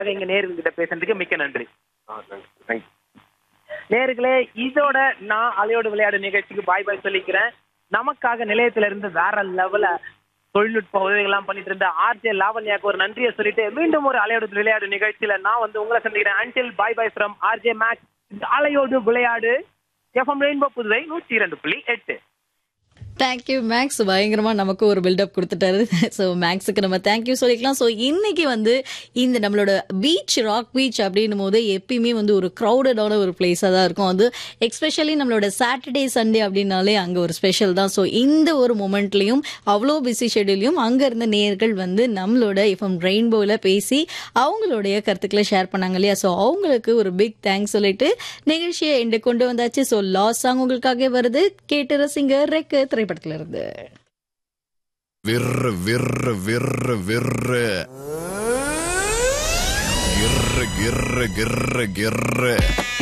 எங்க நேர்கிட்ட பேசுறதுக்கு மிக்க நன்றி தேங்க்யூ நேர்களே இதோட நான் அலையோடு விளையாடு நிகழ்ச்சிக்கு பாய் பாய் சொல்லிக்கிறேன் நமக்காக நிலையத்துல இருந்து வேற லெவல தொழில்நுட்ப உதவிகள்லாம் பண்ணிட்டு இருந்த ஆர்ஜே லாவண்யாக்கு ஒரு நன்றியை சொல்லிட்டு மீண்டும் ஒரு அலையோடு விளையாடு நிகழ்ச்சியில நான் வந்து உங்களை சந்திக்கிறேன் until bye bye from RJ Max அலையோடு விளையாடு எஃப்எம் ரெயின்போ புதுவை நூற்றி இரண்டு புள்ளி எட்டு தேங்க்யூ மேக்ஸ் பயங்கரமா நமக்கு ஒரு பில்டப் கொடுத்துட்டாரு ஸோ மேக்ஸுக்கு நம்ம தேங்க்யூ சொல்லிக்கலாம் ஸோ இன்னைக்கு வந்து இந்த நம்மளோட பீச் ராக் பீச் அப்படின்னும் போது எப்பயுமே வந்து ஒரு க்ரௌடடான ஒரு பிளேஸாக தான் இருக்கும் அது எக்ஸ்பெஷலி நம்மளோட சாட்டர்டே சண்டே அப்படின்னாலே அங்கே ஒரு ஸ்பெஷல் தான் ஸோ இந்த ஒரு மூமெண்ட்லையும் அவ்வளோ பிஸி ஷெடியூலையும் அங்கே இருந்த நேர்கள் வந்து நம்மளோட எஃப்எம் ரெயின்போவில் பேசி அவங்களுடைய கருத்துக்களை ஷேர் பண்ணாங்க இல்லையா ஸோ அவங்களுக்கு ஒரு பிக் தேங்க்ஸ் சொல்லிட்டு நிகழ்ச்சியை எண்டு கொண்டு வந்தாச்சு ஸோ லாஸ் சாங் உங்களுக்காக வருது கேட்டு ரசிங்க ரெக்கு திரைப்படத்துல இருந்து விர்ரு விர்ரு விர்ரு விர்ரு கிர்ரு கிர்ரு கிர்ரு கிர்ரு